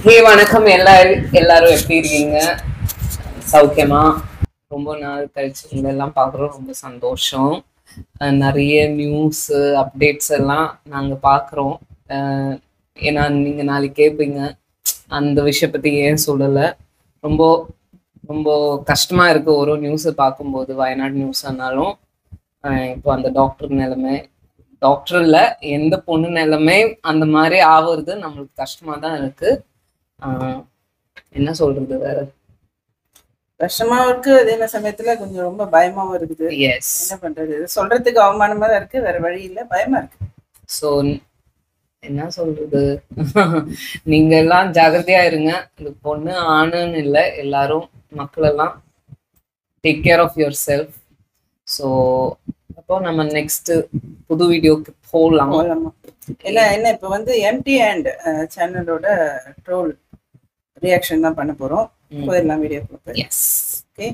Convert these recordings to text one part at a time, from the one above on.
ஹே வணக்கம் எல்லாரும் எல்லாரும் எப்படி இருக்கீங்க சௌக்கியமா ரொம்ப நாள் கழிச்சு உங்களை எல்லாம் பார்க்குறோம் ரொம்ப சந்தோஷம் அஹ் நிறைய நியூஸ் அப்டேட்ஸ் எல்லாம் நாங்கள் பார்க்குறோம் ஏன்னா நீங்கள் நாளைக்கு கேட்பீங்க அந்த விஷயம் பற்றி ஏன் சொல்லலை ரொம்ப ரொம்ப கஷ்டமா இருக்கு ஒரு நியூஸை பார்க்கும்போது வயநாடு நியூஸ் ஆனாலும் அஹ் இப்போ அந்த டாக்டர் நிலைமை டாக்டர் இல்ல எந்த பொண்ணு நிலைமை அந்த மாதிரி ஆகுறது நம்மளுக்கு கஷ்டமா தான் இருக்கு ஆஹ் என்ன சொல்றது வேற கஷ்டமாவும் இருக்கு அதே சமயத்துல கொஞ்சம் ரொம்ப பயமாவும் இருக்குது எஸ் என்ன பண்றது இது சொல்றதுக்கு அவமானமா தான் இருக்கு வேற வழி இல்ல பயமா இருக்கு ஸோ என்ன சொல்றது நீங்க எல்லாம் ஜாகிரதையா இருங்க இந்த பொண்ணு ஆணுன்னு இல்லை எல்லாரும் மக்கள் எல்லாம் take care of yourself so அப்போ நம்ம நெக்ஸ்ட் புது வீடியோக்கு போகலாம் போலாமா இல்ல என்ன இப்ப வந்து எம்டி அண்ட் சேனலோட ட்ரோல் ரியாக்ஷன் தான் பண்ண போறோம் ம். போயிடலாம் வீடியோ போய் எஸ் ஓகே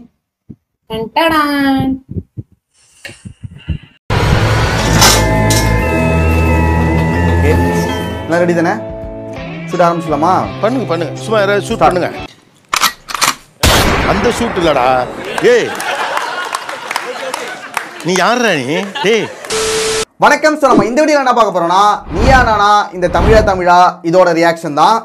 ஓகே எல்லாம் ரெடி தானே சுட ஆரம்பிச்சலாமா பண்ணுங்க பண்ணுங்க சும்மா யாராவது ஷூட் பண்ணுங்க அந்த ஷூட் இல்லடா ஏய் நீ யாருடா நீ டேய் வணக்கம் சார் நம்ம இந்த வீடியோ என்ன பார்க்க போறோம்னா நீயா நானா இந்த தமிழா தமிழா இதோட ரியாக்ஷன் தான்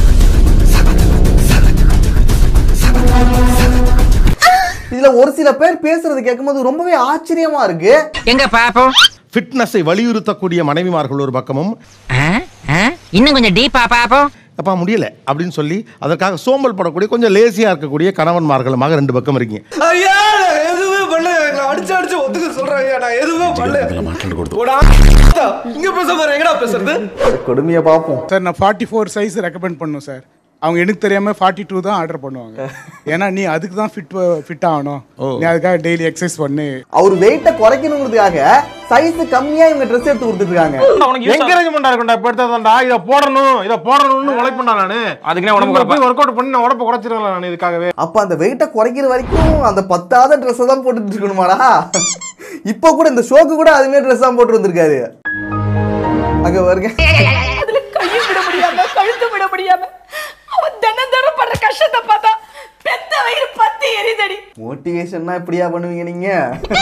இதுல ஒரு சில பேர் பேசுறது கேட்கும்போது ரொம்பவே ஆச்சரியமா இருக்கு எங்க பாப்போம் ஃபிட்னஸை வலியுறுத்தக்கூடிய மனைவிமார்கள் ஒரு பக்கமும் ஆ? ஆ? இன்னும் கொஞ்சம் டீப்பா பாப்போம் அப்பா முடியல அப்படின்னு சொல்லி அதற்காக சோம்பல் படக்கூடிய கொஞ்சம் லேசியா இருக்கக்கூடிய கணவன்மார்களுமாக ரெண்டு பக்கம் இருக்கீங்க ஐயா நான் எதுவுமே பண்ணல எங்களை அடிச்சு அடிச்சு ஒத்துக்க சொல்றேன் ஐயா நான் எதுவுமே பண்ணல போடா இங்க பேச போறேன் எங்கடா பேசுறது கொடுமையை பார்ப்போம் சார் நான் ஃபார்ட்டி ஃபோர் சைஸ் ரெக்கமெண்ட் பண்ணும் சார் அவங்க எனக்கு தெரியாம ஃபார்ட்டி டூ தான் ஆர்டர் பண்ணுவாங்க ஏன்னா நீ அதுக்கு தான் ஃபிட் ஃபிட் ஆகணும் நீ அதுக்காக டெய்லி எக்ஸசைஸ் பண்ணு அவர் வெயிட்டை குறைக்கணுங்கிறதுக்காக சைஸ் கம்மியா இவங்க ட்ரெஸ் எடுத்து கொடுத்துருக்காங்க என்கரேஜ்மெண்டா இருக்கும்டா இப்ப எடுத்ததாண்டா இத போடணும் இத போடணும்னு உழைப்பேன்டா நானு அதுக்கு உடம்பு போய் ஒர்க் அவுட் பண்ணி நான் உடம்ப குறைச்சிருக்கலாம் நான் இதுக்காகவே அப்ப அந்த வெயிட்டை குறைக்கிற வரைக்கும் அந்த பத்தாத ட்ரெஸ்ஸை தான் போட்டுட்டு இருக்கணுமாடா இப்போ கூட இந்த ஷோக்கு கூட அதுமே ட்ரெஸ் தான் போட்டு வந்திருக்காரு அங்க வருங்க அதுல கையும் விட முடியாம கழுத்து விட முடியாம அவன் தினம் தினம் படுற கஷ்டத்தை பார்த்தா பெத்த வயிறு பத்தி எரிதடி மோட்டிவேஷன்னா இப்படியா பண்ணுவீங்க நீங்க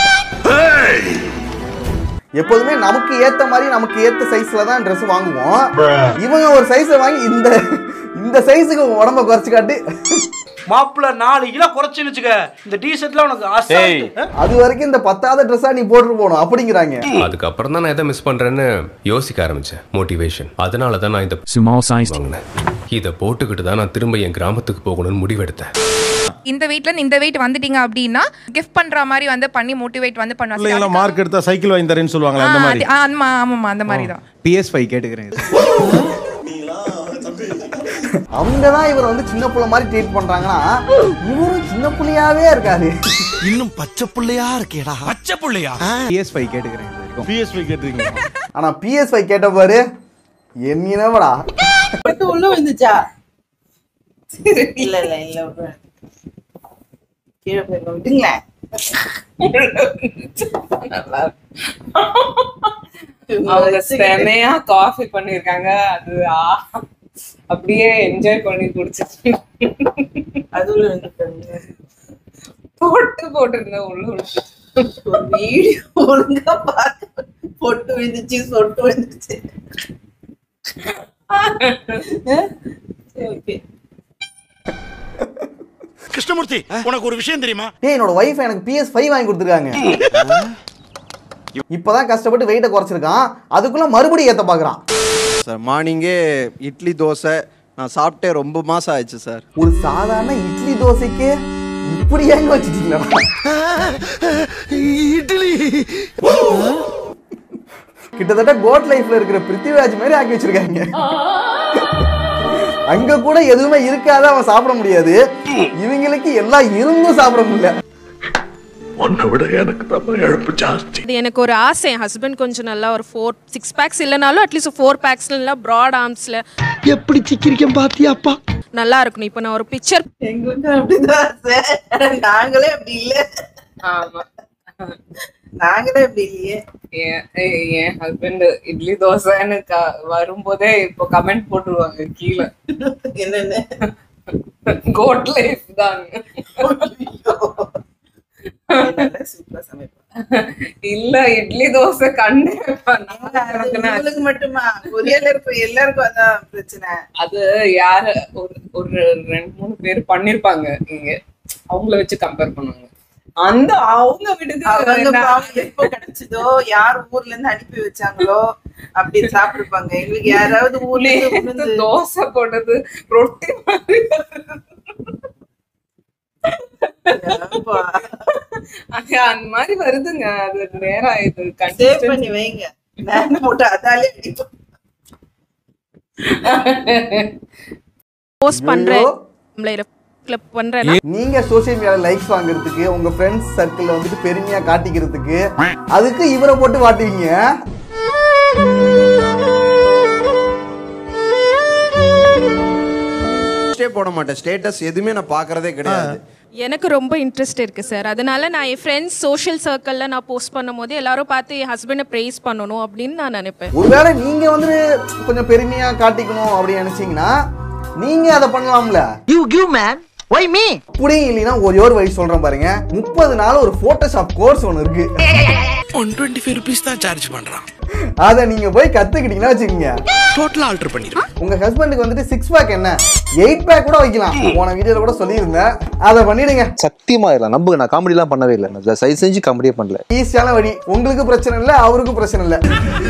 எப்போதுமே நமக்கு ஏத்த மாதிரி நமக்கு ஏத்த சைஸ்ல தான் Dress வாங்குவோம் இவங்க ஒரு சைஸை வாங்கி இந்த இந்த சைஸுக்கு உடம்ப குறைச்சு காட்டு மாப்பிள்ள நாலு கிலோ குறைச்சுன்னு வச்சுக்க இந்த டி ஷர்ட்ல உனக்கு ஆசை அது வரைக்கும் இந்த பத்தாத ட்ரெஸ்ஸா நீ போட்டு போகணும் அப்படிங்கிறாங்க அதுக்கப்புறம் தான் நான் எதை மிஸ் பண்றேன்னு யோசிக்க ஆரம்பிச்சேன் மோட்டிவேஷன் அதனால தான் நான் இந்த Small size. வாங்கினேன் இதை போட்டுக்கிட்டு தான் நான் திரும்ப என் கிராமத்துக்கு போகணும்னு முடிவெடுத்தேன் இந்த வெயிட்ல இந்த வெயிட் வந்துட்டீங்க அப்படின்னா கிஃப்ட் பண்ற மாதிரி வந்து பண்ணி மோட்டிவேட் வந்து பிள்ளைங்களாம் மார்க் எடுத்தா சைக்கிள் வாங்கி தரேன்னு சொல்லுவாங்களே அந்த மாதிரி ஆமாமா அந்த மாதிரி தான் பிஎஸ் ஃபைவ் கேட்டுக்கிறேன் அவங்க தான் இவரை வந்து சின்ன புள்ள மாதிரி ட்ரீட் பண்றாங்கன்னா இவரும் சின்ன புள்ளையாவே இருக்காரு இன்னும் பச்சை புள்ளையா இருக்கேடா பச்சை புள்ளையா பிஎஸ் ஃபைவ் கேட்டுக்கிறேன் பிஎஸ்பி கேட்டிருக்கீங்க ஆனா பிஎஸ் ஃபைவ் கேட்ட பாரு என்னடா பட்டு உள்ள வந்துச்சா இல்ல இல்ல இல்ல விடு. கீழே போயிருக்க விட்டுங்களேன் அவங்க செமையா காஃபி பண்ணிருக்காங்க அது ஆ, அப்படியே என்ஜாய் பண்ணி குடிச்சிட்டு அது உள்ள வந்துட்டாங்க போட்டு போட்டிருந்தேன் உள்ள விழுந்துச்சு. ஒரு வீடியோ ஒழுங்கா பார்க்க பொட்டு விழுந்துச்சு சொட்டு விழுந்துச்சு ஓகே கிருஷ்ணமூர்த்தி உனக்கு ஒரு விஷயம் தெரியுமா டேய் என்னோட ஒய்ஃப் எனக்கு பிஎஸ் ஃபைவ் வாங்கி கொடுத்துருக்காங்க இப்பதான் கஷ்டப்பட்டு வெயிட்டை குறைச்சிருக்கான் அதுக்குள்ள மறுபடியும் ஏத்த பாக்குறான் சார் மார்னிங்கே இட்லி தோசை நான் சாப்பிட்டே ரொம்ப மாசம் ஆயிடுச்சு சார் ஒரு சாதாரண இட்லி தோசைக்கு இப்படி ஏங்க வச்சுட்டீங்களா இட்லி கிட்டத்தட்ட கோட் லைஃப்ல இருக்கிற பிருத்திவிராஜ் மாதிரி ஆக்கி வச்சிருக்காங்க அங்க கூட எதுவுமே இருக்காத அவன் சாப்பிட முடியாது இவங்களுக்கு எல்லாம் இருந்தும் சாப்பிட முடியல இது எனக்கு ஒரு ஆசை என் ஹஸ்பண்ட் கொஞ்சம் நல்லா ஒரு ஃபோர் சிக்ஸ் பேக்ஸ் இல்லைனாலும் அட்லீஸ்ட் ஃபோர் பேக்ஸ்ல இல்லை ப்ராட் ஆர்ம்ஸ்ல எப்படி சிக்கிரிக்கம் பாத்தியாப்பா நல்லா இருக்கணும் இப்போ நான் ஒரு பிக்சர் எங்களுக்கு அப்படிதான் ஆசை. ஆனா நாங்களே அப்படி இல்ல ஆமா நாங்களே இப்படி இல்லையே என் எ- என் ஹஸ்பண்ட் இட்லி தோசைன்னு க- வரும்போதே இப்போ கமெண்ட் போட்டுருவாங்க கீழே என்னன்னு கோட் லைஃப் தான் நல்லா சூப்பரா சமைப்போம் இல்ல இட்லி தோசை கண்ணு உங்களுக்கு மட்டுமா கொரியால இருக்கிற எல்லாருக்கும் அதான் பிரச்சனை அது யாரு ஒரு ஒரு ரெண்டு மூணு பேர் பண்ணிருப்பாங்க இங்க அவங்கள வச்சு கம்பேர் பண்ணுவாங்க அந்த அவங்க விடுது அவங்க பாவம் எப்போ கிடைச்சதோ யார் ஊர்ல இருந்து அனுப்பி வச்சாங்களோ அப்படி சாப்பிட்டுருப்பாங்க எங்களுக்கு யாராவது ஊர்ல இருந்து நேத்து உளுந்து தோசை போட்டது ரொட்டி மாதிரி ஏப்பா, அது அந்த மாதிரி வருதுங்க அது நேரம் ஆயிடுது save கண்டிப்பா பண்ணி வைங்க நான் போட்டு அதாலே அடிப்போம் போஸ்ட் பண்றேன் நம்மள கிளப் பண்றேன்னா நீங்க சோஷியல் மீடியால லைக்ஸ் வாங்குறதுக்கு உங்க ஃப்ரெண்ட்ஸ் சர்க்கிள்ல வந்துட்டு பெருமையா காட்டிக்கிறதுக்கு அதுக்கு இவரை போட்டு வாட்டுவீங்க ஸ்டே போட மாட்டேன் ஸ்டேட்டஸ் எதுவுமே நான் பார்க்கறதே கிடையாது எனக்கு ரொம்ப இன்ட்ரெஸ்ட் இருக்கு சார் அதனால நான் என் ஃப்ரெண்ட்ஸ் சோஷியல் சர்க்கிள்ல நான் போஸ்ட் பண்ணும்போது எல்லாரும் பார்த்து என் ஹஸ்பண்டை ப்ரைஸ் பண்ணணும் அப்படின்னு நான் நினைப்பேன் ஒருவேளை நீங்க வந்துட்டு கொஞ்சம் பெருமையா காட்டிக்கணும் அப்படின்னு நினைச்சீங்கன்னா நீங்க அதை பண்ணலாம்ல you give man why me அப்படியும் இல்லைன்னா ஒரே ஒரு வழி சொல்றேன் பாருங்க முப்பது நாள் ஒரு போட்டோஷாப் கோர்ஸ் ஒன்று இருக்கு ஒன் டுவெண்ட்டி ஃபைவ் ருபீஸ் தான் சார்ஜ் பண்றான் அதை நீங்க போய் கத்துக்கிட்டீங்கன்னா வச்சுக்கோங்க டோட்டலா ஆல்டர் பண்ணிடுவேன் உங்க ஹஸ்பண்டுக்கு வந்துட்டு சிக்ஸ் பேக் என்ன எயிட் பேக் கூட வைக்கலாம் போன வீடியோல கூட சொல்லியிருந்தேன் அதை பண்ணிடுங்க சத்தியமா இல்லை நம்புங்க நான் காமெடிலாம் பண்ணவே இல்லை நான் சைஸ் செஞ்சு காமெடியே பண்ணல ஈஸியான வழி உங்களுக்கு பிரச்சனை இல்லை அவருக்கும் பிரச்சனை இல்லை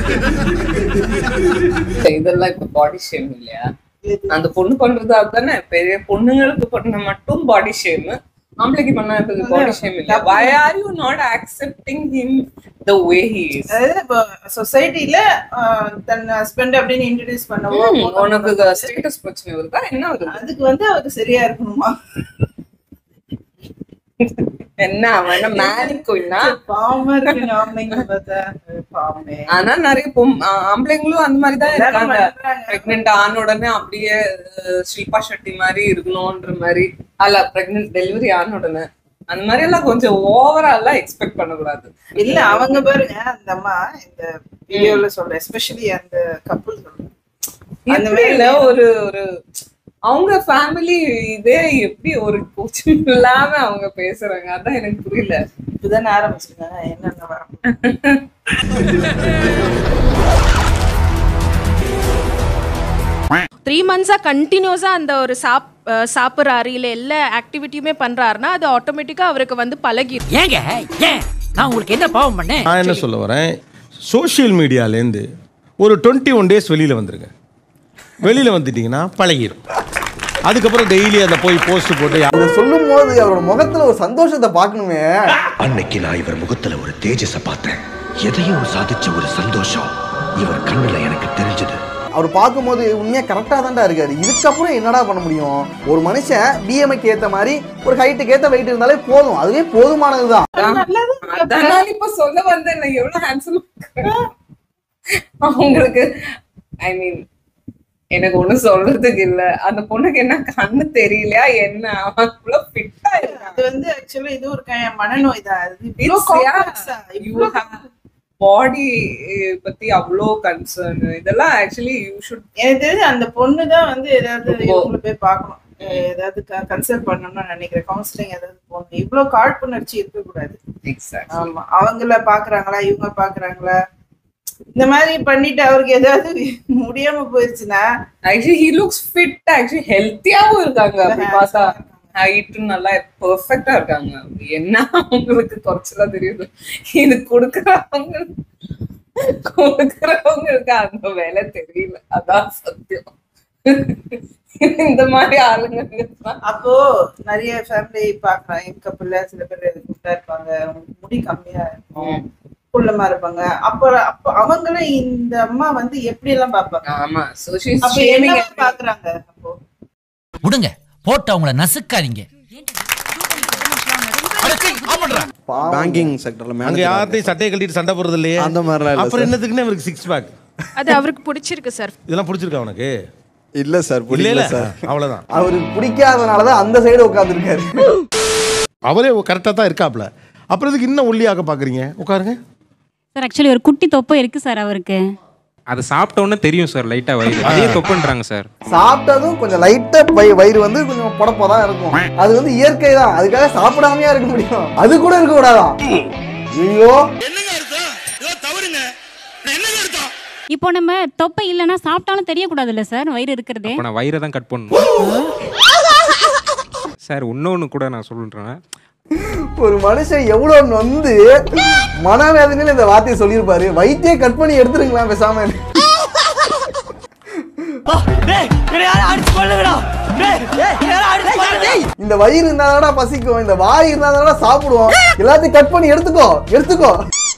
இதெல்லாம் இப்ப பாடி ஷேம் இல்லையா அந்த பொண்ணு பண்றது அதுதானே பெரிய பொண்ணுங்களுக்கு பண்ண மட்டும் பாடி ஷேம் ஆம்பளைக்கு பண்ணாதது பாடி ஷேம் இல்ல why are you not accepting him the way he is அதாவது இப்போ சொசைட்டில தன் ஹஸ்பண்ட் அப்படின்னு இன்ட்ரடியூஸ் பண்ணவோ ம், உனக்கு ஸ்டேட்டஸ் பிரச்சனை வருதா என்ன வருது அதுக்கு வந்து அவருக்கு சரியா இருக்கணுமா என்ன அவன் என்ன மேனிக்குன்னா பாவமா இருக்கு ஆம்பளைங்க பார்த்தா பாவமே ஆனா நிறைய பொம்- ஆ- ஆம்பளைங்களும் அந்த மாதிரி தான் எல்லாரும் இருக்காங்க பண்றாங்க. பிரெக்னென்ட் ஆன உடனே அப்படியே அஹ், ஷில்பா ஷெட்டி மாதிரி இருக்கணும்ன்ற மாதிரி அல்ல பிரெக்னென்ட் டெலிவரி ஆன உடனே அந்த மாதிரி எல்லாம் கொஞ்சம் ஓவரா எல்லாம் எக்ஸ்பெக்ட் பண்ணக்கூடாது இல்ல அவங்க பாருங்க அந்த அம்மா இந்த வீடியோல சொல்றேன் எஸ்பெஷலி அந்த கப்புள் சொல்றேன் அந்த அந்த மாதிரி இல்ல ஒரு ஒரு அவங்க ஃபேமிலி இதே எப்படி ஒரு கோச்சிங் இல்லாம அவங்க பேசுறாங்க அதான் எனக்கு புரியல இப்பதானே ஆரம்பிச்சிருக்காங்க என்னென்ன வரும் த்ரீ மந்த்ஸாக கண்டினியூஸாக அந்த ஒரு சாப் அஹ் சாப்பிட்றாரு இல்லை எல்லா ஆக்டிவிட்டியுமே பண்ணுறாருன்னா அது ஆட்டோமேட்டிக்காக அவருக்கு வந்து பழகிடும் ஏங்க ஏன் நான் உங்களுக்கு என்ன பாவம் பண்ணேன் நான் என்ன சொல்ல வரேன் சோஷியல் மீடியாலேருந்து ஒரு டுவெண்ட்டி ஒன் டேஸ் வெளியில் வந்துருங்க வெளியில் வந்துட்டீங்கன்னா பழகிடும் அதுக்கப்புறம் டெய்லி அதை போய் போஸ்ட் போட்டு அதை சொல்லும் போது அவரோட முகத்துல ஒரு சந்தோஷத்தை பார்க்கணுமே அன்னைக்கு நான் இவர் முகத்துல ஒரு தேஜஸ பார்த்தேன் எதையும் சாதிச்ச ஒரு சந்தோஷம் இவர் கண்ணுல எனக்கு தெரிஞ்சது அவர் பார்க்கும்போது உண்மையா கரெக்டா தான்டா இருக்காரு இதுக்கப்புறம் என்னடா பண்ண முடியும் ஒரு மனுஷன் பிஎம்ஐக்கு ஏத்த மாதிரி ஒரு ஹைட்டுக்கு ஏத்த வெயிட் இருந்தாலே போதும் அதுவே போதுமானதுதான் அதனால இப்ப சொல்ல வந்தேன் நான் எவ்வளவு ஹேண்ட்ஸம் அவங்களுக்கு ஐ மீன் எனக்கு ஒண்ணும் சொல்றதுக்கு இல்ல அந்த பொண்ணுக்கு என்ன கண்ணு தெரியலையா என்ன அவனுக்குள்ள ஃபிட்டா அது வந்து ஆக்சுவலா இது ஒரு க- மனநோய் தான் அது இவ்ளோ It's- yeah, complex ah, you இவ்ளோ have பாடி பத்தி அவ்வளோ கன்சர்ன் இதெல்லாம் ஆக்சுவலி யூ ஷுட் எனக்கு தெரிஞ்சு அந்த பொண்ணு தான் வந்து ஏதாவது ரொம்ப- இவங்களை போய் பார்க்கணும் அஹ் ஏதாவது கன்சல்ட் பண்ணணும்னு நினைக்கிறேன் கவுன்சிலிங் ஏதாவது போகணும் இவ்வளவு காழ்ப்புணர்ச்சி இருக்கக்கூடாது ஆமா அவங்கள பாக்குறாங்களா இவங்க பாக்குறாங்களா இந்த மாதிரி பண்ணிட்டு அவருக்கு ஏதாவது முடியாம போயிருச்சுன்னா actually he looks fit actually ஹெல்த்தியாவும் இருக்காங்க அப்படி பார்த்தா ஹைட்டும் நல்லா பெர்ஃபெக்டா இருக்காங்க என்ன அவங்களுக்கு குறைச்சலா தெரியுது இது கொடுக்குறவங்க கொடுக்குறவங்களுக்கு அந்த வேலை தெரியல அதான் சத்தியம் இந்த மாதிரி ஆளுங்க அப்போ நிறைய ஃபேமிலி பாக்குறோம் என் கப்பல்ல சில பேர் குட்டா இருப்பாங்க அவங்களுக்கு முடி கம்மியா இருக்கும் குள்ளமா இருப்பாங்க அப்போ அப்போ அவங்களும் இந்த அம்மா வந்து எப்படி எல்லாம் பாப்பாங்க ஆமா அப்ப என்ன பாக்குறாங்க அப்போ விடுங்க போட்டு அவங்கள நசுக்காதீங்க பேங்கிங் செக்டர்ல அங்க யார்ட்டையும் சட்டையை கட்டிட்டு சண்டை போடுறது இல்லையே அந்த மாதிரிலாம் இல்ல அப்புறம் சார். என்னத்துக்குன்னு இவருக்கு சிக்ஸ் பேக் அது அவருக்கு பிடிச்சிருக்கு சார் இதெல்லாம் பிடிச்சிருக்கா உனக்கு இல்ல சார் இல்ல புரியல இல்ல சார் அவருக்கு பிடிக்காதனாலதான் அந்த சைடு உட்காந்துருக்காரு அவரே கரெக்டாக தான் இருக்காப்ல அப்புறம் இதுக்கு இன்னும் ஒல்லியாக பார்க்குறீங்க உட்காருங்க சார் ஆக்சுவலி ஒரு குட்டி தொப்பை இருக்கு சார் அவருக்கு அது சாப்பிட்ட உடனே தெரியும் சார் லைட்டா வயிறு அதே தொப்புன்றாங்க சார் சாப்பிட்டதும் கொஞ்சம் லைட்டா வய வயிறு வந்து கொஞ்சம் புடப்பா தான் இருக்கும் அது வந்து இயற்கை தான் அதுக்காக சாப்பிடாமையா இருக்க முடியும் அது கூட இருக்க கூடாதான் ஐயோ இப்போ நம்ம தொப்பை இல்லைன்னா சாப்பிட்டாலும் தெரியக்கூடாதுல்ல சார் வயிறு இருக்கிறதே அப்போ நான் வயிறை தான் கட் பண்ணணும் சார் இன்னொன்று கூட நான் சொல்றேன் ஒரு மனுஷன் எவ்வளவு நொந்து மனவேதனையில இந்த வார்த்தையை சொல்லியிருப்பாரு வயிற்றே கட் பண்ணி எடுத்துருங்களா பேசாம இந்த வயிறு இருந்தாடா பசிக்கும் இந்த வாய் இருந்தாடா சாப்பிடுவோம் எல்லாத்தையும் கட் பண்ணி எடுத்துக்கோ எடுத்துக்கோ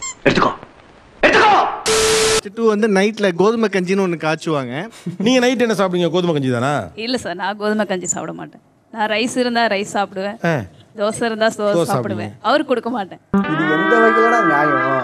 டூ வந்து நைட்ல கோதுமை கஞ்சின்னு ஒன்று காய்ச்சுவாங்க நீங்க நைட் என்ன சாப்பிடுங்க கோதுமை கஞ்சி தானா இல்ல சார் நான் கோதுமை கஞ்சி சாப்பிட மாட்டேன் நான் ரைஸ் இருந்தா ரைஸ் சாப்பிடுவேன் ஆ. தோசை இருந்தா தோசை தோசை சாப்பிடுவேன் அவருக்கு கொடுக்க மாட்டேன் இது எந்த வகையிலடா நியாயம்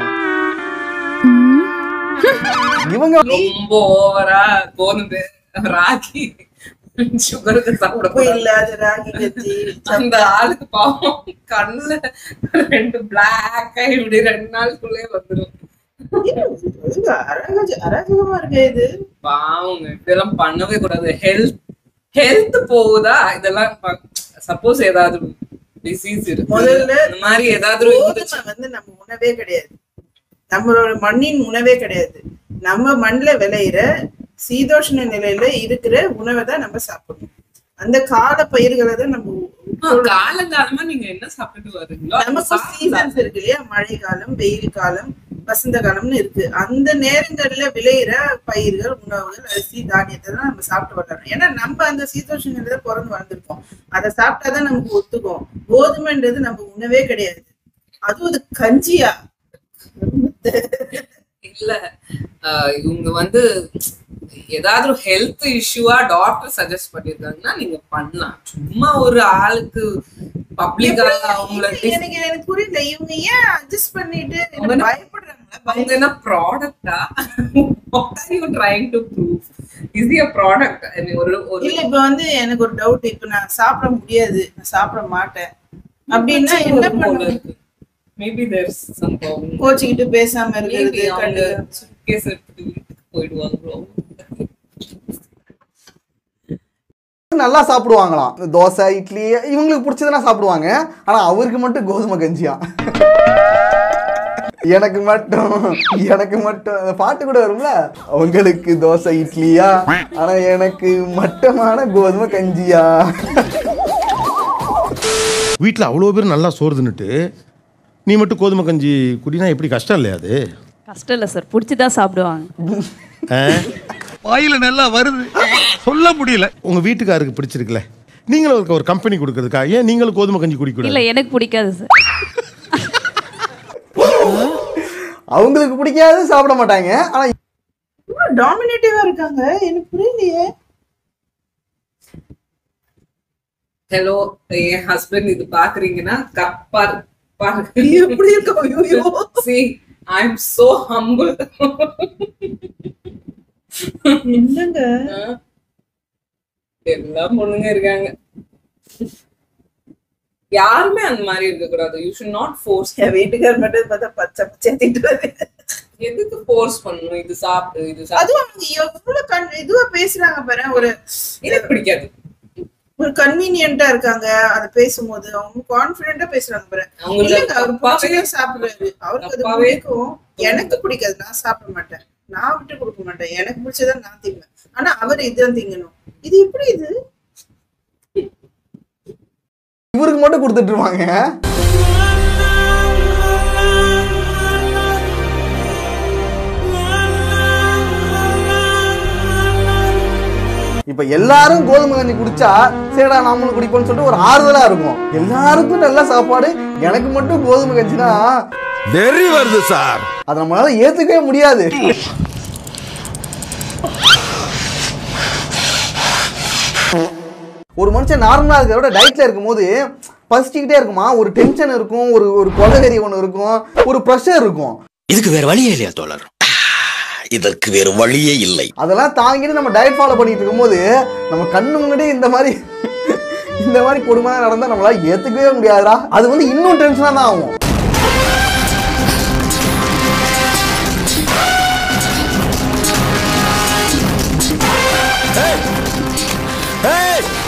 இவங்க ரொம்ப ஓவரா கோதுமை ராகி சுகருக்கு சாப்பிட உப்பு இல்லாத ராகி கஞ்சி அந்த ஆளுக்கு பாவம் கண்ணுல ரெண்டு பிளாக் இப்படி ரெண்டு நாளுக்குள்ளே வந்துடும் இது அராஜ- அராஜகமா இருக்கு இது பாவங்க இதெல்லாம் பண்ணவே கூடாது ஹெல்த் ஹெல்த் போகுதா இதெல்லாம் சப்போஸ் ஏதாவது டிசீஸ் இருக்கு முதல்ல இந்த மாதிரி ஏதாவது கோதுமை வந்து நம்ம உணவே கிடையாது நம்மளோட மண்ணின் உணவே கிடையாது நம்ம மண்ணுல விளையிற சீதோஷ்ண நிலையில இருக்கிற உணவை தான் நம்ம சாப்பிடணும் அந்த கால பயிர்களை தான் நம்ம காலங்காலமா நீங்க என்ன சாப்பிட்டு வரீங்களோ அதை நமக்கு சாப்பிட்டு சீசன்ஸ் இருக்கு இல்லையா மழை காலம் வெயில் காலம் வசந்த காலம்னு இருக்கு அந்த நேரங்கள்ல விளையிற பயிர்கள் உணவுகள் அரிசி தானியத்தை தான் நம்ம சாப்பிட்டு வரணும் ஏன்னா நம்ம அந்த சீதோஷ நிலையில பிறந்து வளர்ந்துருக்கோம் அதை சாப்பிட்டாதான் நமக்கு ஒத்துக்கும் கோதுமைன்றது நம்ம உணவே கிடையாது அதுவும் அது கஞ்சியா இல்ல ஆஹ் இவங்க வந்து ஏதாவது ஒரு ஹெல்த் இஷ்யூவா டாக்டர் சஜஸ்ட் பண்ணிருக்காங்கன்னா நீங்க பண்ணலாம் சும்மா ஒரு ஆளுக்கு பப்ளிக்கா அவங்கள dis- எனக்கு எனக்கு புரியல இவங்க ஏன் அட்ஜஸ்ட் பண்ணிட்டு அவங்க என்ன- பயப்படுறாங்களா அவங்க என்ன ப்ராடக்டா what are you trying to prove is the product ஒரு ஒரு இல்ல இப்ப வந்து எனக்கு ஒரு டவுட் இப்ப நான் சாப்பிட முடியாது நான் சாப்பிட மாட்டேன் அப்படின்னா என்ன பண்ணுவேன் மேபி தேர்ஸ் சம் ப்ராப்ளம் கோச்சிக்கிட்டு பேசாம இருக்கிறது மேபி அவங்க கண்டுக்க- சுட்கேஸ் எடுத்துட்டு வீட்டுக்கு போயிடுவாங்களோ நல்லா சாப்பிடுவாங்களாம் இந்த தோசை இட்லி இவங்களுக்கு பிடிச்சதெல்லாம் சாப்பிடுவாங்க ஆனா அவருக்கு மட்டும் கோதுமை கஞ்சியா எனக்கு மட்டும் எனக்கு மட்டும் அந்த பாட்டு கூட வரும்ல உங்களுக்கு தோசை இட்லியா ஆனா எனக்கு மட்டமான கோதுமை கஞ்சியா வீட்டில் அவ்வளோ பேர் நல்லா சோறு தின்னுட்டு நீ மட்டும் கோதுமை கஞ்சி குடினா எப்படி கஷ்டம் இல்லையா அது கஷ்டம் இல்ல சார் பிடிச்சிதான் சாப்பிடுவாங்க ஆ? வாயில நல்லா வருது சொல்ல முடியல உங்க வீட்டுக்காருக்கு பிடிச்சிருக்குல்ல நீங்களும் ஒரு- ஒரு கம்பெனி கொடுக்கறதுக்கா ஏன் நீங்களும் கோதுமை கஞ்சி குடிக்க இல்ல எனக்கு பிடிக்காது சார் அவங்களுக்கு பிடிக்காது சாப்பிட மாட்டாங்க ஆனா இவ்வளவு டாமினேட்டிவா இருக்காங்க எனக்கு புரியலையே ஹலோ என் ஹஸ்பண்ட் இது பாக்குறீங்கன்னா கப்பார் பாருங்க எப்படி இருக்கும் ஐயோ see I'm so humble என்னங்க எல்லாம் பொண்ணுங்க இருக்காங்க யாருமே அந்த மாதிரி இருக்க கூடாது யூ ஷுட் நாட் ஃபோர்ஸ் என் வீட்டுக்கார் மட்டும் பார்த்தா பச்சை பச்சை திட்டுவாரு எதுக்கு ஃபோர்ஸ் பண்ணணும் இது சாப்பிடு இது சாப்பிடு அதுவும் அவங்க எவ்வளவு கண் இதுவா பேசுறாங்க பாரு ஒரு எனக்கு பிடிக்காது ஒரு கன்வீனியன்ட்டா இருக்காங்க அத பேசும்போது அவங்க கான்பிடென்ட்டா பேசுறாங்க பாரு அவங்களுக்கு இல்லங்க அவர் தப்பாவே- பிடிச்சதே சாப்பிடுறாரு அவருக்கு அது தப்பாவே பிடிக்கும் எனக்கு பிடிக்காது நான் சாப்பிட மாட்டேன் நான் விட்டு கொடுக்க மாட்டேன் எனக்கு பிடிச்சதை நான் திங்குவேன் ஆனா அவர் இதுதான் திங்கணும் இது எப்படி இது இவருக்கு மட்டும் கொடுத்துட்டு இருப்பாங்க இப்ப எல்லாரும் கோதுமை கஞ்சி குடிச்சா சரிடா நாமளும் குடிப்போம்னு சொல்லிட்டு ஒரு ஆறுதலா இருக்கும் எல்லாருக்கும் நல்ல சாப்பாடு எனக்கு மட்டும் கோதுமை கஞ்சினா வெறி வருது சார் அதை நம்மளால ஏத்துக்கவே முடியாது ஒரு மனுஷன் நார்மலா இருக்கிறத விட டயட்ல இருக்கும்போது பசிச்சுக்கிட்டே இருக்குமா ஒரு டென்ஷன் இருக்கும் ஒரு ஒரு கொலகரி ஒன்று இருக்கும் ஒரு ப்ரெஷர் இருக்கும் இதுக்கு வேற வழியே இல்லையா தோழர் இதற்கு வேறு வழியே இல்லை அதெல்லாம் தாங்கிட்டு நம்ம டயட் ஃபாலோ பண்ணிட்டு இருக்கும்போது நம்ம கண்ணு முன்னாடி இந்த மாதிரி இந்த மாதிரி கொடுமை நடந்தா நம்மளால ஏத்துக்கவே முடியாதுடா அது வந்து இன்னும் டென்ஷனா தான் ஆகும்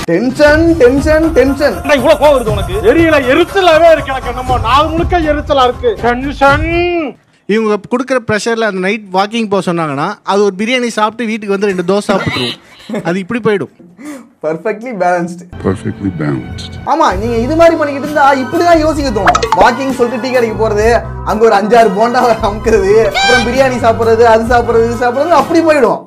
டென்ஷன் டென்ஷன் டென்ஷன் இவ்வளவு கோவம் வருது உனக்கு தெரியல எரிச்சலாவே இருக்கு எனக்கு நம்ம நாள் முழுக்க எரிச்சலா இருக்கு டென்ஷன் இவங்க கொடுக்குற ப்ரெஷரில் அந்த நைட் வாக்கிங் போக சொன்னாங்கன்னா அது ஒரு பிரியாணி சாப்பிட்டு வீட்டுக்கு வந்து ரெண்டு தோசை சாப்பிட்டுருவோம் அது இப்படி போயிடும் பர்ஃபெக்ட்லி பேலன்ஸ்டு Perfectly balanced. ஆமா நீங்க இது மாதிரி பண்ணிக்கிட்டு இருந்தா இப்படிதான் யோசிக்க தோணும் வாக்கிங் சொல்லிட்டு டீ கடைக்கு போறது அங்க ஒரு அஞ்சாறு போண்டா அமுக்குறது அப்புறம் பிரியாணி சாப்பிடுறது அது சாப்பிடுறது இது சாப்பிடுறது அப்படி போயிடும்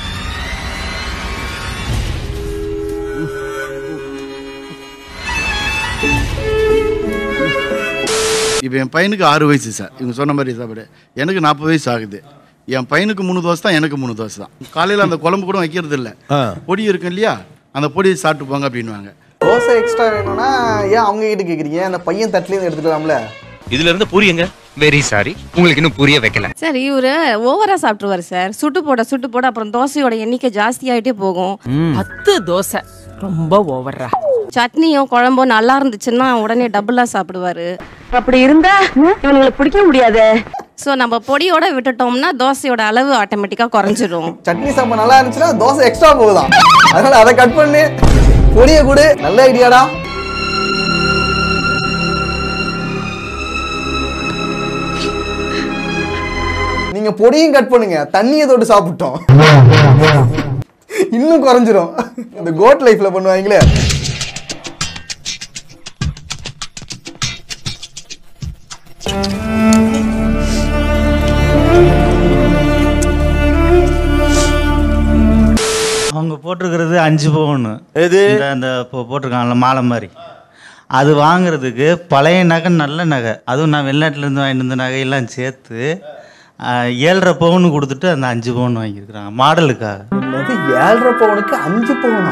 இப்போ என் பையனுக்கு ஆறு வயசு சார் இவங்க சொன்ன மாதிரி சாப்பிடு எனக்கு நாற்பது வயசு ஆகுது என் பையனுக்கு மூணு தோசை தான் எனக்கு மூணு தோசை தான் காலையில் அந்த குழம்பு கூட வைக்கிறது இல்லை பொடி இருக்கும் இல்லையா அந்த பொடியை சாப்பிட்டு போங்க அப்படின்வாங்க தோசை எக்ஸ்ட்ரா வேணும்னா ஏன் அவங்க கிட்ட கேக்குறீங்க அந்த பையன் தட்டுலேருந்து எடுத்துக்கலாம்ல இதுல இருந்து புரியுங்க வெரி சாரி உங்களுக்கு இன்னும் புரிய வைக்கல சார் இவரு ஓவரா சாப்பிட்டுருவாரு சார் சுட்டு போட சுட்டு போட அப்புறம் தோசையோட எண்ணிக்கை ஜாஸ்தி ஆயிட்டே போகும் பத்து தோசை ரொம்ப ஓவரா சட்னியும் குழம்பும் நல்லா இருந்துச்சுன்னா உடனே டபுளா சாப்பிடுவாரு அப்படி இருந்தா இவங்களுக்கு பிடிக்க முடியாது ஸோ நம்ம பொடியோட விட்டுட்டோம்னா தோசையோட அளவு ஆட்டோமேட்டிக்காக குறைஞ்சிரும் சட்னி சாம்பார் நல்லா இருந்துச்சுன்னா தோசை எக்ஸ்ட்ரா போகுதாம் அதனால அதை கட் பண்ணு பொடியை கொடு நல்ல ஐடியாடா நீங்க பொடியும் கட் பண்ணுங்க தண்ணியை தொட்டு சாப்பிட்டோம் இன்னும் குறைஞ்சிரும் இந்த கோட் லைஃப்ல பண்ணுவாங்களே அவங்க போட்டிருக்கிறது அஞ்சு பவுன் எது அந்த இப்போ போட்டிருக்காங்கல்ல மாலை மாதிரி அது வாங்குறதுக்கு பழைய நகை நல்ல நகை அதுவும் நான் வெளிநாட்டிலேருந்து வாங்கிட்டு வந்த நகையெல்லாம் சேர்த்து ஆஹ், ஏழரை பவுன் கொடுத்துட்டு அந்த அஞ்சு பவுன் வாங்கியிருக்கிறாங்க மாடலுக்காக என்னது ஏழரை பவுனுக்கு அஞ்சு பவுனா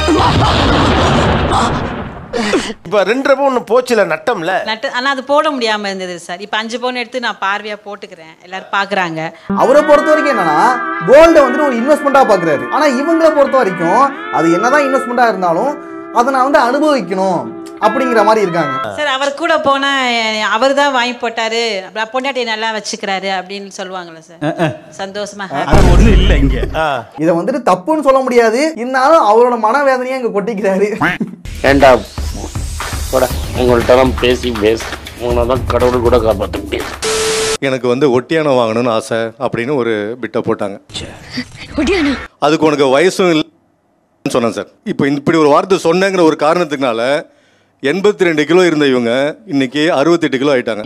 இப்ப ரெண்டரை பவுன் போச்சுல நட்டம்ல நட்டு ஆனா அது போட முடியாம இருந்தது சார் இப்போ அஞ்சு பவுன் எடுத்து நான் பார்வையா போட்டுக்கிறேன் எல்லாரும் பாக்குறாங்க அவரை பொறுத்த வரைக்கும் என்னன்னா கோல்டை வந்துட்டு ஒரு இன்வெஸ்ட்மெண்ட்டா பாக்குறாரு ஆனா இவங்களை பொறுத்த வரைக்கும் அது என்னதான் இன்வெஸ்ட்மெண்ட்டா இருந்தாலும் அதை நான் வந்து அனுபவிக்கணும் அப்படிங்கிற மாதிரி இருக்காங்க சார் அவர் கூட போனா அவர் தான் வாங்கி போட்டாரு அப்புறம் பொண்டாட்டியை நல்லா வச்சுக்கிறாரு அப்படின்னு சொல்லுவாங்கல்ல சார் சந்தோஷமா அது ஒன்றும் இல்லை இங்கே இதை வந்துட்டு தப்புன்னு சொல்ல முடியாது இருந்தாலும் அவரோட மனவேதனையை அங்க கொட்டிக்கிறாரு ஏண்டா போட உங்கள்கிட்ட பேசி பேசி உங்களை தான் கடவுள் கூட காப்பாற்ற முடியும் எனக்கு வந்து ஒட்டியானம் வாங்கணும்னு ஆசை அப்படின்னு ஒரு பிட்டை போட்டாங்க அதுக்கு உனக்கு வயசும் இல்லைன்னு சொன்னேன் சார் இப்போ இப்படி ஒரு வார்த்தை சொன்னேங்கிற ஒரு காரணத்துக்குனால எண்பத்தி ரெண்டு கிலோ இருந்த இவங்க இன்னைக்கு அறுபத்தெட்டு கிலோ ஆயிட்டாங்க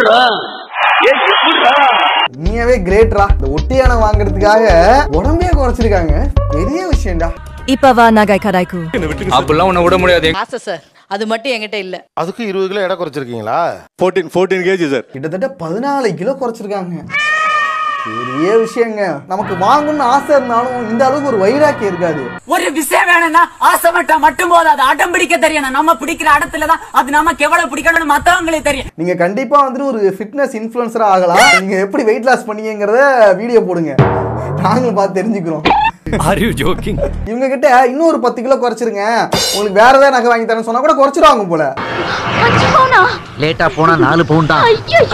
உண்மையாவே கிரேட்ரா இந்த ஒட்டியானம் வாங்குறதுக்காக உடம்பே குறைச்சிருக்காங்க பெரிய விஷயம்டா இப்ப வா நகை கடாய்க்கு அப்படிலாம் உன்னை விட முடியாது ஆசை சார் அது மட்டும் என்கிட்ட இல்ல அதுக்கு இருபது கிலோ எடை குறைச்சிருக்கீங்களா ஃபோர்டீன் ஃபோர்டீன் கேஜி சார் கிட்டத்தட்ட பதினாலு கிலோ குறைச்சிருக்காங்க பெரிய விஷயங்க நமக்கு வாங்கணும்னு ஆசை இருந்தாலும் இந்த அளவுக்கு ஒரு வைராக்கியம் இருக்காது ஒரு விஷயம் வேணும்னா ஆசைப்பட்டா மட்டும் போது அது அடம் பிடிக்க தெரியணும் நம்ம பிடிக்கிற இடத்துல தான் அது நமக்கு எவ்வளவு பிடிக்கணும்னு மத்தவங்களுக்கு தெரியும் நீங்க கண்டிப்பா வந்துட்டு ஒரு ஃபிட்னஸ் இன்ஃப்ளூயன்சரா ஆகலாம் நீங்க எப்படி வெயிட் லாஸ் பண்ணீங்கங்கறத வீடியோ போடுங்க நாங்களும் பார்த்து தெரிஞ்சுக்கிறோம் ஆர் யூ ஜோக்கிங் இவங்க கிட்ட இன்னும் ஒரு பத்து கிலோ குறைச்சிருங்க உங்களுக்கு வேற ஏதாவது நகை வாங்கி தரேன்னு சொன்னா கூட குறைச்சிருவாங்க போல லேட்டா போனா நாலு பவுன் தான்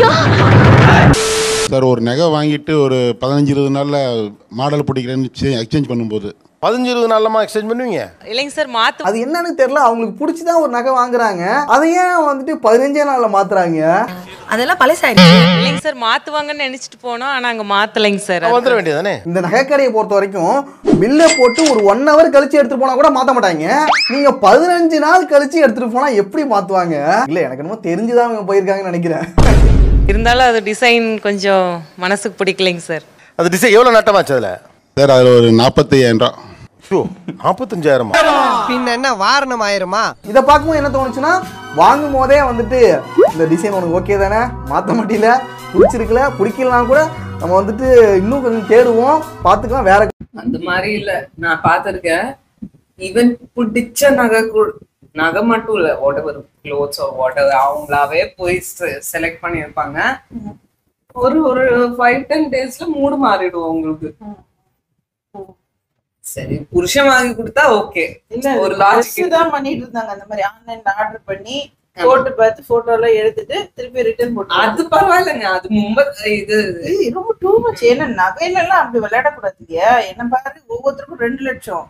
சார் ஒரு நகை வாங்கிட்டு ஒரு பதினஞ்சு இருபது நாள்ல மாடல் பிடிக்கிறேன்னு எக்ஸ்சேஞ்ச் பண்ணும்போது பதினஞ்சு இருபது நாள்லமா எக்ஸ்சேஞ்ச் பண்ணுவீங்க இல்லைங்க சார் மாத்து அது என்னன்னு தெரியல அவங்களுக்கு பிடிச்சிதான் ஒரு நகை வாங்குறாங்க அதை ஏன் வந்துட்டு பதினஞ்சே நாள்ல மாத்துறாங்க அதெல்லாம் பழசாயிடுச்சு இல்லைங்க சார் மாத்துவாங்கன்னு நினைச்சிட்டு போனோம் ஆனா அங்க மாத்தலைங்க சார் வந்துட வேண்டியதானே இந்த நகைக்கடையை பொறுத்த வரைக்கும் பில்லை போட்டு ஒரு ஒன் ஹவர் கழிச்சு எடுத்துட்டு போனா கூட மாத்த மாட்டாங்க நீங்க பதினஞ்சு நாள் கழிச்சு எடுத்துட்டு போனா எப்படி மாத்துவாங்க இல்ல எனக்கு என்னமோ தெரிஞ்சுதான் அவங்க போயிருக்காங்கன்னு நினைக்கிறேன் இருந்தாலும் அது டிசைன் கொஞ்சம் மனசுக்கு பிடிக்கலைங்க சார் அந்த டிசைன் எவ்வளவு நட்டமாச்சு அதுல சார் அதில் ஒரு நாற்பத்தையாயிரம் ரூபா ஷோ நாற்பத்தஞ்சாயிரமா பின்ன என்ன வாரணம் ஆயிருமா இதை பார்க்கும்போது என்ன தோணுச்சுன்னா வாங்கும் போதே வந்துட்டு இந்த டிசைன் உனக்கு ஓகே தானே மாற்ற மாட்டில பிடிச்சிருக்கல பிடிக்கலனா கூட நம்ம வந்துட்டு இன்னும் கொஞ்சம் தேடுவோம் பார்த்துக்கலாம் வேற அந்த மாதிரி இல்ல நான் பார்த்திருக்கேன் ஈவன் பிடிச்ச நகை கூட நகை மட்டும் இல்ல whatever clothes or whatever அவங்களாவே போய் செலக்ட் பண்ணியிருப்பாங்க ஒரு ஒரு ஃபைவ் டென் டேஸ்ல மூடு மாறிடும் உங்களுக்கு சரி புருஷன் வாங்கி கொடுத்தா ஓகே இல்ல ஒரு ஒரு லாஜிக் தான் பண்ணிட்டு இருந்தாங்க அந்த மாதிரி ஆன்லைன்ல ஆர்டர் பண்ணி போட்டு பார்த்து போட்டோ எல்லாம் எடுத்துட்டு திருப்பி ரிட்டர்ன் போட்டு அது பரவாயில்லைங்க அது மும்பை இது ஏய், ரொம்ப டூ மச் ஏன்னா நகையில எல்லாம் அப்படி விளையாடக்கூடாது இல்லையா என்ன பாரு ஒவ்வொருத்தருக்கும் ரெண்டு லட்சம்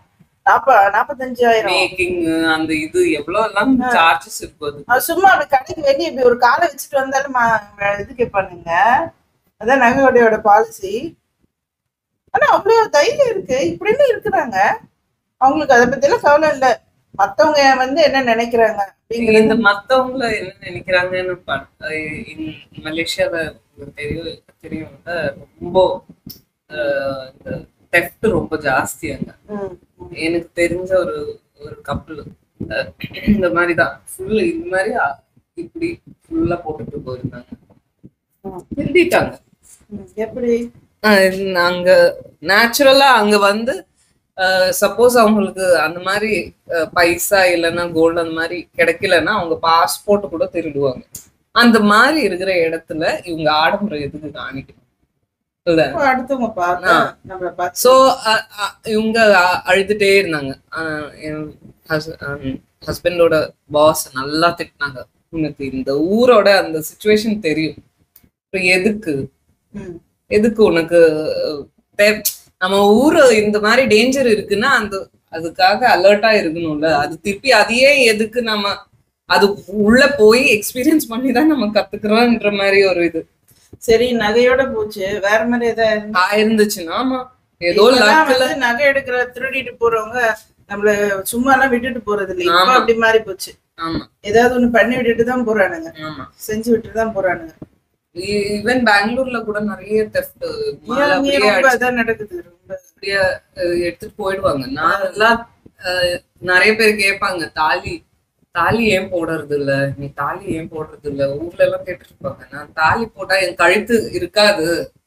நாப்ப நாப்பத்தஞ்சாயிரம் மேக்கிங் அந்த இது எவ்வளவு எல்லாம் சார்ஜஸ் இருக்கும் அது அவன் சும்மா அப்படி கடைக்கு வெளியே இப்படி ஒரு காலை வச்சுட்டு வந்தாலும் மா- இது கேட்பானுங்க அதான் நகையோடையோட பாலிசி ஆனா அவ்வளவு தைரியம் இருக்கு இப்படின்னு இருக்கிறாங்க அவங்களுக்கு அதை பத்தி எல்லாம் கவலை இல்ல மத்தவங்க வந்து என்ன நினைக்கிறாங்க நீங்க இந்த மத்தவங்கள என்ன நினைக்கிறாங்கன்னு பா- அஹ் இந் மலேசியால உங்களுக்கு தெரியும் தெரியும் ரொம்ப அஹ், இந்த தெஃப்ட் ரொம்ப ஜாஸ்தி அங்க ம், எனக்கு தெரிஞ்ச ஒரு ஒரு கப்பல் இந்த மாதிரி தான் ஃபுல் இந்த மாதிரி அ- இப்படி ஃபுல்லா போட்டுட்டு போயிருந்தாங்க திருடிட்டாங்க ம், எப்படி அஹ் அங்க நேச்சுரலா அங்க வந்து சப்போஸ் அவங்களுக்கு அந்த மாதிரி அஹ், பைசா இல்லைன்னா கோல்டு அந்த மாதிரி கிடைக்கலன்னா அவங்க பாஸ்போர்ட் கூட திருடுவாங்க அந்த மாதிரி இருக்கிற இடத்துல இவங்க ஆடம்பரம் எதுக்கு காணிக்கணும் இல்ல அப்ப அடுத்தவங்க பார்த்தா நம்மள பார்த்து சோ இவங்க அ- அழுதுட்டே இருந்தாங்க அஹ் என் ஹஸ்பண்டோட பாஸ் நல்லா திட்டினாங்க உனக்கு இந்த ஊரோட அந்த சுச்சுவேஷன் தெரியும் இப்ப எதுக்கு ம். எதுக்கு உனக்கு அஹ், தே- நம்ம ஊரு இந்த மாதிரி டேஞ்சர் இருக்குன்னா அந்த அதுக்காக அலர்ட்டா இருக்கணும்ல அது திருப்பி அதையே எதுக்கு நம்ம அது உள்ள போய் எக்ஸ்பீரியன்ஸ் பண்ணி தான் நம்ம கத்துக்கிறோம்ன்ற மாதிரி ஒரு இது சரி நகையோட போச்சு வேற மாதிரி ஏதாவது இருந்துச்சுன்னா ஆமா ஏதோ இப்பெல்லாம் லக்ல வந்து நகை எடுக்கிற திருடிட்டு போறவங்க நம்மள சும்மா எல்லாம் விட்டுட்டு போறது இல்லை இப்ப ஆமா. அப்படி மாறி போச்சு ஆமா ஏதாவது ஒண்ணு பண்ணி விட்டுட்டு தான் போறானுங்க ஆமா செஞ்சு விட்டுட்டு தான் போறானுங்க ஈவன் பெங்களூர்ல கூட நிறைய தெஃப்ட் ஏன் அங்கேயே ரொம்ப அதான் நடக்குது ரொம்ப அப்படியே அஹ், எடுத்துட்டு போயிடுவாங்க நான் எல்லாம் அஹ், நிறைய பேர் கேட்பாங்க தாலி தாலி ஏன் போடுறது இல்ல நீ தாலி ஏன் போடுறது இல்ல ஊர்ல எல்லாம் கேட்டு இருப்பாங்க நான் தாலி போட்டா என் கழுத்து இருக்காது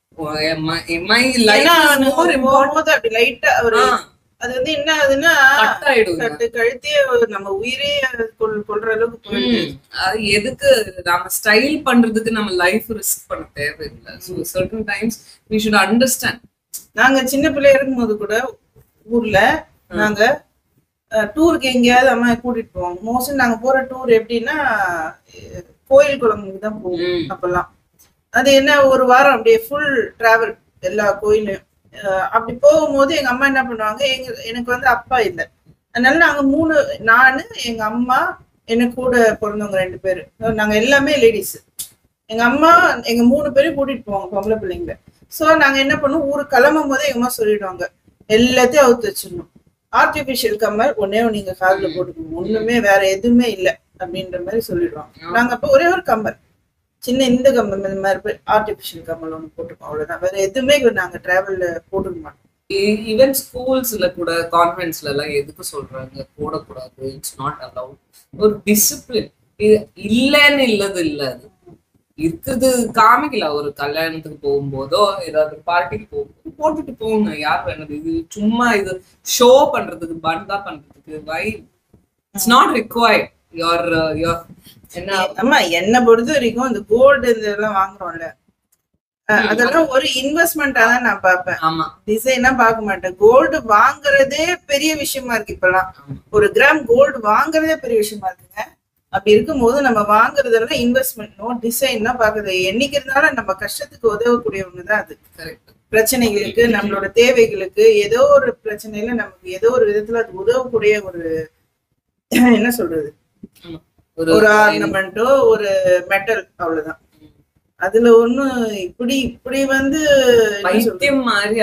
மை ஏன்னா லைஃப் நம்ம போகும்போது அப்படி லைட்டா ஒரு அது வந்து என்ன ஆகுதுன்னா Cut ஆயிடுங்க. கட்டு கழுத்தே ஒரு நம்ம உயிரே கொல் கொல்ற அளவுக்கு போயிடுது அது எதுக்கு நம்ம ஸ்டைல் பண்றதுக்கு நம்ம லைஃப் ரிஸ்க் பண்ண தேவையில்லை so certain times we should understand நாங்க சின்ன பிள்ளையா இருக்கும்போது கூட ஊர்ல நாங்க டூருக்கு எங்கேயாவது அம்மா கூட்டிட்டு போவோம் மோஸ்ட்லி நாங்க போற டூர் எப்படின்னா அஹ், கோயில் குளங்களுக்கு தான் போவோம் அப்பெல்லாம் அது என்ன ஒரு வாரம் அப்படியே ஃபுல் டிராவல் எல்லா கோயிலும் அஹ், அப்படி போகும்போது எங்க அம்மா என்ன பண்ணுவாங்க எங்க எனக்கு வந்து அப்பா இல்லை அதனால நாங்க மூணு நானு எங்க அம்மா எனக்கு கூட பிறந்தவங்க ரெண்டு பேரு நாங்க எல்லாமே லேடிஸ் எங்க அம்மா எங்க மூணு பேரும் கூட்டிட்டு போவாங்க பொம்பளை பிள்ளைங்கள சோ நாங்க என்ன பண்ணுவோம் ஊருக்கு கிளம்பும் போதே எங்க அம்மா சொல்லிடுவாங்க எல்லாத்தையும் அவுத்து வச்சிடணும் ஆர்டிபிஷியல் கம்மல் ஒன்னே ஒண்ணு நீங்க காதுல போட்டுக்கணும் ஒண்ணுமே வேற எதுவுமே இல்ல அப்படின்ற மாதிரி சொல்லிடுவாங்க நாங்க அப்ப ஒரே ஒரு கம்மல் சின்ன இந்த கம்மல் இந்த மாதிரி ஆர்டிபிஷியல் கம்மல் ஒண்ணு போட்டுப்போம் அவ்வளவுதான் வேற எதுவுமே நாங்க டிராவல்ல போட்டுக்க மாட்டோம் ஈவன் ஸ்கூல்ஸ்ல கூட கான்வென்ட்ஸ்ல எல்லாம் எதுக்கு சொல்றாங்க போடக்கூடாது இட்ஸ் நாட் அலவுட் ஒரு டிசிப்ளின் இது இல்லைன்னு இல்லது இல்ல அது இருக்குது காமிக்கல ஒரு கல்யாணத்துக்கு போகும்போதோ ஏதாவது பார்ட்டிக்கு போகும்போது போட்டுட்டு போங்க யார் வேணது இது சும்மா இது ஷோ பண்றதுக்கு பண்டா பண்றதுக்கு why it's not required your your என்ன ஆமா என்ன பொறுத்த வரைக்கும் இந்த கோல்டு இந்த இதெல்லாம் வாங்குறோம்ல அஹ் அதெல்லாம் ஒரு இன்வெஸ்ட்மெண்டா தான் நான் பார்ப்பேன் ஆமா டிசைனா பார்க்க மாட்டேன் கோல்டு வாங்குறதே பெரிய விஷயமா இருக்கு இப்பெல்லாம் ஒரு கிராம் கோல்டு வாங்குறதே பெரிய விஷயமா இருக்குங்க அப்படி இருக்கும்போது நம்ம வாங்குறதெல்லாம் இன்வெஸ்ட்மெண்ட் நோ டிசைன் தான் பாக்குறது என்னைக்கு இருந்தாலும் நம்ம கஷ்டத்துக்கு உதவக்கூடியவங்க தான் அது பிரச்சனைகளுக்கு நம்மளோட தேவைகளுக்கு ஏதோ ஒரு பிரச்சனையில நமக்கு ஏதோ ஒரு விதத்துல அது உதவக்கூடிய ஒரு என்ன சொல்றது ஒரு ஒரு ஆர்னமெண்டோ ஒரு மெட்டல் அவ்வளவுதான் அதுல ஒண்ணு இப்படி இப்படி வந்து என்ன சொல்றது? பைத்தியம் மாதிரி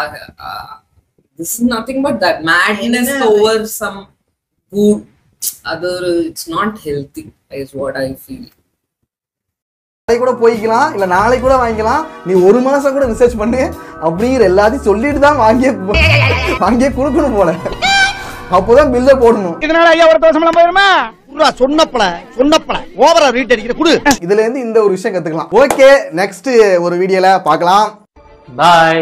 this is nothing but that madness over some good அது ஒரு it's not healthy is what I feel நாளைக்கு கூட போய்க்கலாம் இல்ல நாளைக்கு கூட வாங்கிக்கலாம் நீ ஒரு மாசம் கூட ரிசர்ச் பண்ணு அப்படிங்கிற எல்லாத்தையும் சொல்லிட்டு தான் வாங்கியே வாங்கியே கொடுக்கணும் போல அப்போதான் பில்ல போடணும் இதனால ஐயா ஒரு தோசம் போயிருமா சொன்னப்பல சொன்னப்பல ஓவரா ரீட் அடிக்கிற குடு இதுல இருந்து இந்த ஒரு விஷயம் கத்துக்கலாம் ஓகே நெக்ஸ்ட் ஒரு வீடியோல பார்க்கலாம் பாய்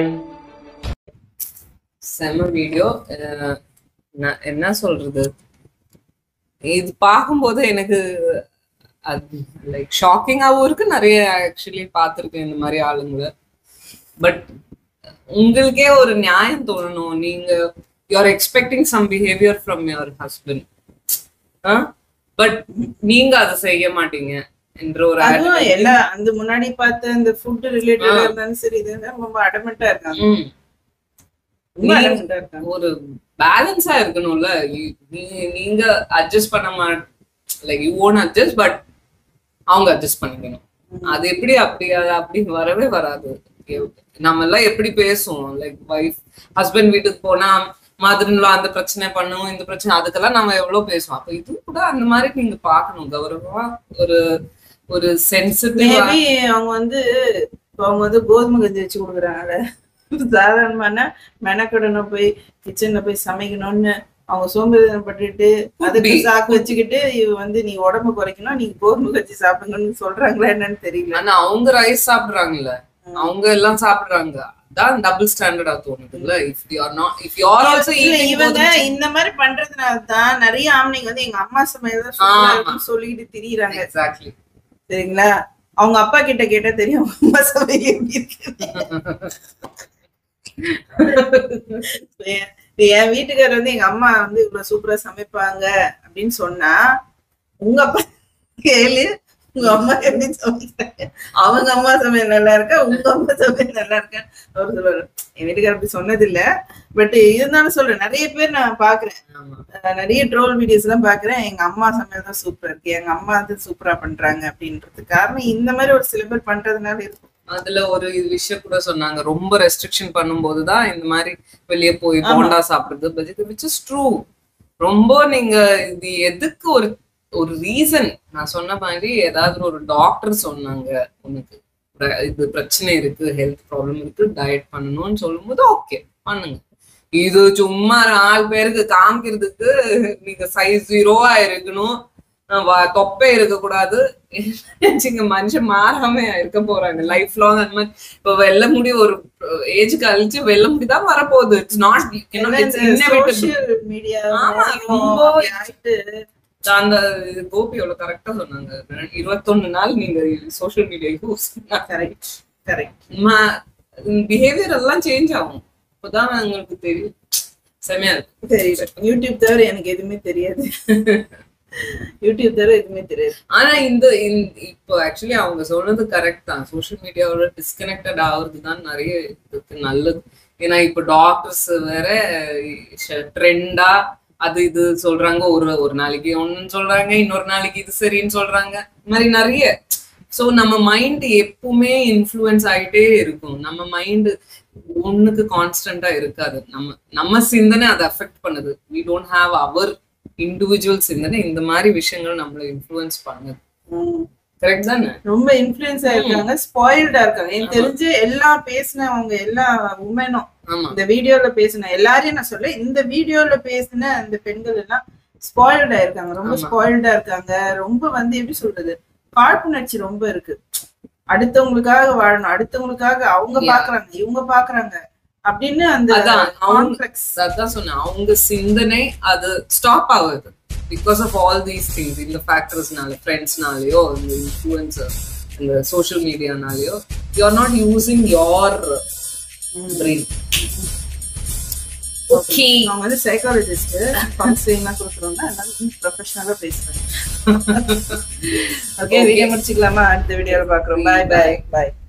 செம வீடியோ என்ன சொல்றது இது பார்க்கும்போது எனக்கு அது லைக் ஷாக்கிங்காகவும் இருக்கு நிறைய ஆக்சுவலி பார்த்துருக்கேன் இந்த மாதிரி ஆளுங்களை பட் உங்களுக்கே ஒரு நியாயம் தோணணும் நீங்க you're expecting some behaviour from your husband but நீங்க அதை செய்ய மாட்டீங்க என்ற ஒரு அதுவும் attitude. எல்லா அந்த முன்னாடி பார்த்த அந்த ஃபுட் ரிலேட்டடா இருந்தாலும் சரி இது ரொம்ப அடமெண்டா இருக்காங்க ம். ரொம்ப நீ adamant ஆ இருக்காங்க ஒரு பேலன்ஸா இருக்கணும்ல You- நீ- நீங்க அட்ஜஸ்ட் பண்ண மா like you own adjust but அவங்க அட்ஜஸ்ட் பண்ணிக்கணும் அது எப்படி அப்படி அது அப்படி வரவே வராது நம்ம எல்லாம் எப்படி பேசுவோம் லைக் வைஃப் ஹஸ்பண்ட் வீட்டுக்கு போனா மதுரின்ல அந்த பிரச்சனை பண்ணுவோம் இந்த பிரச்சனை அதுக்கெல்லாம் நம்ம எவ்வளவு பேசுவோம் அப்ப இது கூட அந்த மாதிரி நீங்க பார்க்கணும் கௌரவமா ஒரு ஒரு சென்சிட்டிவா மேபி அவங்க வந்து இப்ப அவங்க வந்து கோதுமை கஞ்சி வச்சு கொடுக்குறாங்கல்ல சாதாரணமான மெனக்கடனை போய் கிச்சன்ல போய் சமைக்கணும்னு அவங்க சோம்பேறிப்பட்டுட்டு அதுக்கு be. சாக்கு வச்சுக்கிட்டு இவ வந்து நீ உடம்பு குறைக்கணும் நீங்க கோதுமை கஞ்சி சாப்பிடுங்கன்னு சொல்றாங்களா என்னன்னு தெரியல ஆனா அவங்க ரைஸ் சாப்பிடுறாங்கல்ல அவங்க எல்லாம் சாப்பிடுறாங்க அதான் டபுள் ஸ்டாண்டர்டா தோணுதுல்ல if you are not if you are also இல்ல, ஈட்டிங் இவங்க இந்த மாதிரி பண்றதுனால தான் நிறைய ஆம்பளைங்க வந்து எங்க அம்மா சமையல் தான் சூப்பரா ஆமா. இருக்குன்னு சொல்லிட்டு திரியுறாங்க எக்ஸாக்ட்லி சரிங்களா அவங்க அப்பா கிட்ட கேட்டா தெரியும் அவங்க அம்மா சமையல் எப்படி இருக்கு என் என் வீட்டுக்காரர் வந்து எங்க அம்மா வந்து இவ்வளவு சூப்பரா சமைப்பாங்க அப்படின்னு சொன்னா உங்க அப்பா கேளு உங்க அம்மா எப்படி சமைக்கிறாங்க அவங்க அம்மா சமையல் நல்லா இருக்கா உங்க அம்மா சமையல் நல்லா இருக்கா அவர் சொல்லுவாரு என் வீட்டுக்காரர் அப்படி சொன்னது இல்ல பட் இருந்தாலும் சொல்றேன் நிறைய பேர் நான் பாக்குறேன் அஹ் நிறைய ட்ரோல் வீடியோஸ் எல்லாம் பாக்குறேன் எங்க அம்மா சமையல் தான் சூப்பரா இருக்கு எங்க அம்மா வந்து சூப்பரா பண்றாங்க அப்படின்றது காரணம் இந்த மாதிரி ஒரு சில பேர் பண்றதுனால இருக்கும் அதுல ஒரு இது விஷயம் கூட சொன்னாங்க ரொம்ப ரெஸ்ட்ரிக்ஷன் பண்ணும்போது தான் இந்த மாதிரி வெளியே போய் ஆமா. போண்டா சாப்பிடுறது பஜ்ஜி விச் இஸ் ட்ரூ ரொம்ப நீங்க இது எதுக்கு ஒரு ஒரு ரீசன் நான் சொன்ன மாதிரி ஏதாவது ஒரு டாக்டர் சொன்னாங்க உனக்கு பிர- இது பிரச்சனை இருக்கு ஹெல்த் ப்ராப்ளம் இருக்கு டயட் பண்ணணும்னு சொல்லும்போது ஓகே பண்ணுங்க இது சும்மா நாலு பேருக்கு காமிக்கிறதுக்கு நீங்க சைஸ் ஜீரோவா இருக்கணும் அஹ் வ- தொப்பை இருக்கக்கூடாது நினைச்சுங்க மனுஷன் மாறாம இருக்க போறாங்க லைஃப் லாங் அந்த மாதிரி இப்ப வெள்ள முடி ஒரு ஏஜ் கழிச்சு வெள்ள முடி தான் வரப்போகுது இட்ஸ் நாட் சோசியல் மீடியா ஆமா, ரொம்ப ஆயிட்டு அந்த இது கோபி எவ்வளவு கரெக்டா சொன்னாங்க இருபத்தொன்னு நாள் நீங்க social media use correct correct behaviour எல்லாம் சேஞ்ச் ஆகும் அப்பதான் உங்களுக்கு தெரியும் செமையா இருக்கு தெரியல யூடியூப் தவிர எனக்கு எதுவுமே தெரியாது யூடியூப் தவிர எதுவுமே தெரியாது ஆனா இந்த இந்த- இப்போ ஆக்சுவலி அவங்க சொன்னது கரெக்ட் தான் சோஷியல் மீடியாவோட டிஸ்கனெக்டட் ஆகுறது தான் நிறைய இதுக்கு நல்லது ஏன்னா இப்போ டாக்டர்ஸ் வேற ட்ரெண்டா அது இது சொல்றாங்க ஒரு ஒரு நாளைக்கு ஒண்ணுன்னு சொல்றாங்க இன்னொரு நாளைக்கு இது சரின்னு சொல்றாங்க இந்த மாதிரி நிறைய ஸோ நம்ம மைண்ட் எப்பவுமே இன்ஃப்ளூயன்ஸ் ஆயிட்டே இருக்கும் நம்ம மைண்ட் ஒண்ணுக்கு கான்ஸ்டன்டா இருக்காது நம்ம நம்ம சிந்தனை அதை அஃபெக்ட் பண்ணுது we don't have our individual சிந்தனை இந்த மாதிரி விஷயங்கள் நம்மளை இன்ஃப்ளூயன்ஸ் பண்ணுது கரெக்ட் தானே ரொம்ப இன்ஃபுளுன்ஸ் ஆயிருக்காங்க ஸ்பாயில்டா இருக்காங்க எனக்கு தெரிஞ்சு எல்லா பேசினவங்க எல்லா உமனும் ஆமா இந்த வீடியோல பேசின எல்லாரையும் நான் சொல்ல இந்த வீடியோல பேசின அந்த பெண்கள் எல்லாம் ஸ்பாயில்டா இருக்காங்க ரொம்ப ஆமா. ஸ்பாயில்டா இருக்காங்க ரொம்ப வந்து எப்படி சொல்றது காழ்ப்புணர்ச்சி ரொம்ப இருக்கு அடுத்தவங்களுக்காக வாழணும் அடுத்தவங்களுக்காக அவங்க Yeah. பாக்குறாங்க இவங்க பாக்குறாங்க அப்படின்னு அந்த அதான் அவங்க complex. அதான் சொன்னேன் அவங்க சிந்தனை அது ஸ்டாப் ஆகுது because of all these things இந்த ஃபேக்டர்ஸ்னால ஃப்ரெண்ட்ஸ்னாலயோ இந்த இன்ஃப்ளூயன்சர் இந்த சோஷியல் மீடியானாலயோ you are not using your brain okay அவங்க வந்து சைக்காலஜிஸ்ட் கவுன்சிலிங்லாம் கொடுக்குறோங்க அதனால ப்ரொஃபஷனலா பேசுறாங்க ஓகே வீடியோ முடிச்சுக்கலாமா அடுத்த வீடியோல பாக்குறோம் பாய் பாய் பாய்